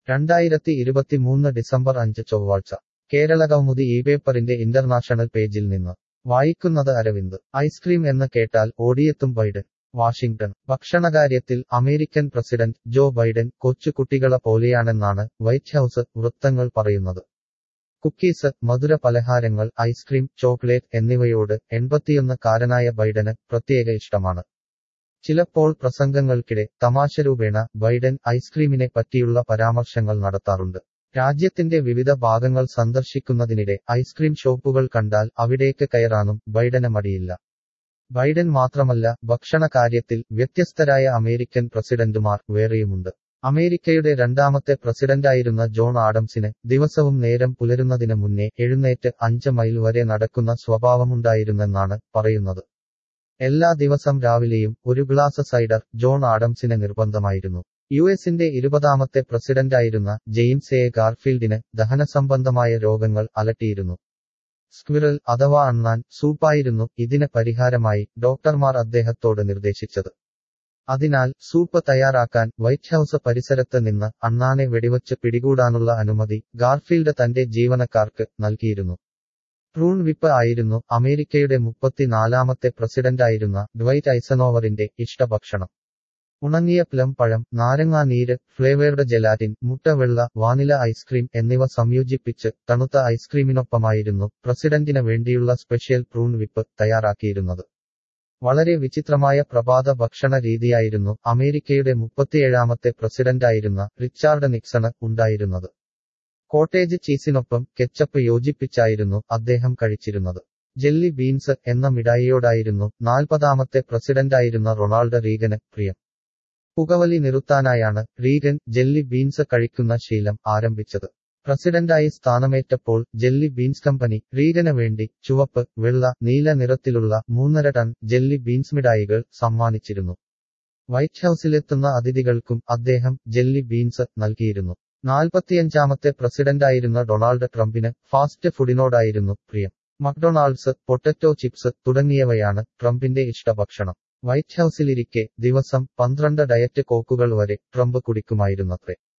രണ്ടായിരത്തി ഇരുപത്തിമൂന്ന് ഡിസംബർ അഞ്ച് ചൊവ്വാഴ്ച കേരള കൗമുദി ഈ പേപ്പറിന്റെ ഇന്റർനാഷണൽ പേജിൽ നിന്ന് വായിക്കുന്നത് അരവിന്ദ് ഐസ്ക്രീം എന്ന് കേട്ടാൽ ഓടിയെത്തും ബൈഡൻ വാഷിംഗ്ടൺ ഭക്ഷണകാര്യത്തിൽ അമേരിക്കൻ പ്രസിഡന്റ് ജോ ബൈഡൻ കൊച്ചുകുട്ടികളെ പോലെയാണെന്നാണ് വൈറ്റ് ഹൌസ് വൃത്തങ്ങൾ പറയുന്നത് കുക്കീസ് മധുര പലഹാരങ്ങൾ ഐസ്ക്രീം ചോക്ലേറ്റ് എന്നിവയോട് എൺപത്തിയൊന്ന് കാരനായ ബൈഡന് പ്രത്യേക ഇഷ്ടമാണ് ചിലപ്പോൾ പ്രസംഗങ്ങൾക്കിടെ തമാശരൂപേണ ബൈഡൻ ഐസ്ക്രീമിനെ പറ്റിയുള്ള പരാമർശങ്ങൾ നടത്താറുണ്ട് രാജ്യത്തിന്റെ വിവിധ ഭാഗങ്ങൾ സന്ദർശിക്കുന്നതിനിടെ ഐസ്ക്രീം ഷോപ്പുകൾ കണ്ടാൽ അവിടേക്ക് കയറാനും ബൈഡന് മടിയില്ല ബൈഡൻ മാത്രമല്ല ഭക്ഷണ കാര്യത്തിൽ വ്യത്യസ്തരായ അമേരിക്കൻ പ്രസിഡന്റുമാർ വേറെയുമുണ്ട് അമേരിക്കയുടെ രണ്ടാമത്തെ പ്രസിഡന്റായിരുന്ന ജോൺ ആഡംസിന് ദിവസവും നേരം പുലരുന്നതിന് മുന്നേ എഴുന്നേറ്റ് അഞ്ച് മൈൽ വരെ നടക്കുന്ന സ്വഭാവമുണ്ടായിരുന്നെന്നാണ് പറയുന്നത് എല്ലാ ദിവസം രാവിലെയും ഒരു ഗ്ലാസ് സൈഡർ ജോൺ ആഡംസിന് നിർബന്ധമായിരുന്നു യു എസിന്റെ ഇരുപതാമത്തെ പ്രസിഡന്റായിരുന്ന ജെയിംസ് എ ഗാർഫീൽഡിന് ദഹനസംബന്ധമായ രോഗങ്ങൾ അലട്ടിയിരുന്നു സ്ക്വിറൽ അഥവാ അണ്ണാൻ സൂപ്പായിരുന്നു ഇതിന് പരിഹാരമായി ഡോക്ടർമാർ അദ്ദേഹത്തോട് നിർദ്ദേശിച്ചത് അതിനാൽ സൂപ്പ് തയ്യാറാക്കാൻ വൈറ്റ് ഹൌസ് പരിസരത്ത് നിന്ന് അണ്ണാനെ വെടിവച്ച് പിടികൂടാനുള്ള അനുമതി ഗാർഫീൽഡ് തന്റെ ജീവനക്കാർക്ക് നൽകിയിരുന്നു പ്രൂൺ വിപ്പ് ആയിരുന്നു അമേരിക്കയുടെ മുപ്പത്തിനാലാമത്തെ പ്രസിഡന്റായിരുന്ന ഡ്വൈറ്റ് ഐസനോവറിന്റെ ഇഷ്ടഭക്ഷണം ഉണങ്ങിയ പ്ലം പഴം നാരങ്ങാനീര് ഫ്ലേവേർഡ് ജെലാറ്റിൻ മുട്ടവെള്ള വാനില ഐസ്ക്രീം എന്നിവ സംയോജിപ്പിച്ച് തണുത്ത ഐസ്ക്രീമിനൊപ്പമായിരുന്നു പ്രസിഡന്റിന് വേണ്ടിയുള്ള സ്പെഷ്യൽ പ്രൂൺ വിപ്പ് തയ്യാറാക്കിയിരുന്നത് വളരെ വിചിത്രമായ പ്രഭാത ഭക്ഷണ രീതിയായിരുന്നു അമേരിക്കയുടെ മുപ്പത്തിയേഴാമത്തെ പ്രസിഡന്റായിരുന്ന റിച്ചാർഡ് നിക്സണ് ഉണ്ടായിരുന്നത് കോട്ടേജ് ചീസിനൊപ്പം കെച്ചപ്പ് യോജിപ്പിച്ചായിരുന്നു അദ്ദേഹം കഴിച്ചിരുന്നത് ജെല്ലി ബീൻസ് എന്ന മിഠായിയോടായിരുന്നു നാൽപ്പതാമത്തെ പ്രസിഡന്റായിരുന്ന റൊണാൾഡ് റീഗന് പ്രിയം പുകവലി നിർത്താനായാണ് റീഗൻ ജെല്ലി ബീൻസ് കഴിക്കുന്ന ശീലം ആരംഭിച്ചത് പ്രസിഡന്റായി സ്ഥാനമേറ്റപ്പോൾ ജെല്ലി ബീൻസ് കമ്പനി റീഗന് വേണ്ടി ചുവപ്പ് വെള്ള നീല നിറത്തിലുള്ള മൂന്നര ടൺ ജെല്ലി ബീൻസ് മിഠായികൾ സമ്മാനിച്ചിരുന്നു വൈറ്റ് ഹൌസിലെത്തുന്ന അതിഥികൾക്കും അദ്ദേഹം ജെല്ലി ബീൻസ് നൽകിയിരുന്നു നാൽപ്പത്തിയഞ്ചാമത്തെ പ്രസിഡന്റായിരുന്ന ഡൊണാൾഡ് ട്രംപിന് ഫാസ്റ്റ് ഫുഡിനോടായിരുന്നു പ്രിയം മക്ഡൊണാൾഡ്സ് പൊട്ടറ്റോ ചിപ്സ് തുടങ്ങിയവയാണ് ട്രംപിന്റെ ഇഷ്ടഭക്ഷണം വൈറ്റ് ഹൌസിലിരിക്കെ ദിവസം പന്ത്രണ്ട് ഡയറ്റ് കോക്കുകൾ വരെ ട്രംപ് കുടിക്കുമായിരുന്നത്രേ